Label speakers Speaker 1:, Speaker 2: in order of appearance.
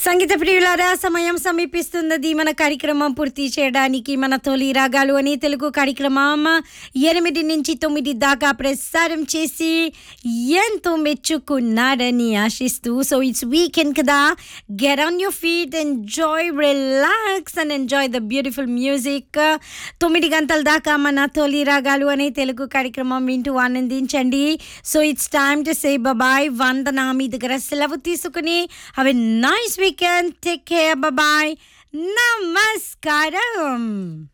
Speaker 1: సంగీత ప్రియులారా సమయం సమీపిస్తున్నది మన కార్యక్రమం పూర్తి చేయడానికి మన తొలి రాగాలు అని తెలుగు కార్యక్రమం ఎనిమిది నుంచి తొమ్మిది దాకా ప్రసారం చేసి ఎంతో మెచ్చుకున్నారని ఆశిస్తూ సో ఇట్స్ వీకెండ్ కదా get on your feet enjoy relax and enjoy the beautiful music తొమ్మిది గంటల దాకా మన తొలి రాగాలు అనే తెలుగు కార్యక్రమం వింటూ ఆనందించండి so it's time to say bye Vandana మీ దగ్గర సెలవు తీసుకుని అవి nice weekend take care bye నమస్కారం